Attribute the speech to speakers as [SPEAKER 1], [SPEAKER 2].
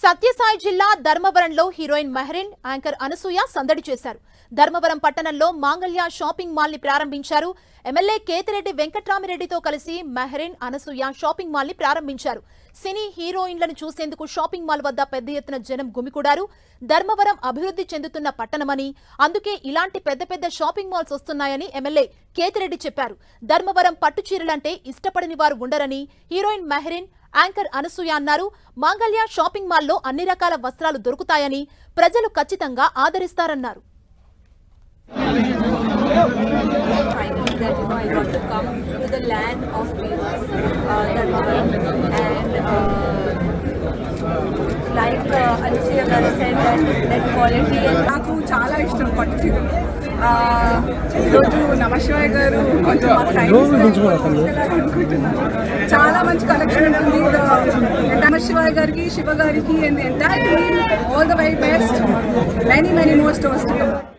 [SPEAKER 1] సత్యసాయి జిల్లా ధర్మవరంలో heroine Mehreen anchor Anasuya సందడి చేశారు ధర్మవరం పట్టణంలో మాంగళ్య షాపింగ్ మాల్ ని ప్రారంభించారు ఎమ్మెల్యే కేతిరెడ్డి వెంకట్రామిరెడ్డితో కలిసి మెహరిన్ అనసూయ షాపింగ్ మాల్ ని ప్రారంభించారు సినీ హీరోయిన్లను చూసేందుకు షాపింగ్ మాల్ వద్ద పెద్ద ఎత్తున జనం గుమికూడారు ధర్మవరం అభివృద్ధి చెందుతున్న పట్టణమని అందుకే ఇలాంటి పెద్ద పెద్ద షాపింగ్ మాల్స్ వస్తున్నాయని ఎమ్మెల్యే కేతిరెడ్డి చెప్పారు ధర్మవరం పట్టు చీరలంటే ఇష్టపడని వారు ఉండరని హీరోయిన్ మెహరిన్ యాంకర్ అనసూయ అన్నారు మాంగళ్య షాపింగ్ మాల్లో అన్ని రకాల వస్త్రాలు దొరుకుతాయని ప్రజలు ఖచ్చితంగా ఆదరిస్తారన్నారు
[SPEAKER 2] finally that you know I got to come to the land of famous uh, Dharmavaram and uh, like uh, Anushya garu said that that quality and
[SPEAKER 3] నాకు చాలా ఇష్టం పట్టు చీరలు ఆ, ఈరోజు నమశివాయ్ గారు కొంచెం మాకు టైం ఇస్తే అనుకుంటున్నాను చాలా మంచి కలెక్షన్ ఉంటుంది నమశివాయ్ గారికి శివ గారికి and entire team all the very best many many more stores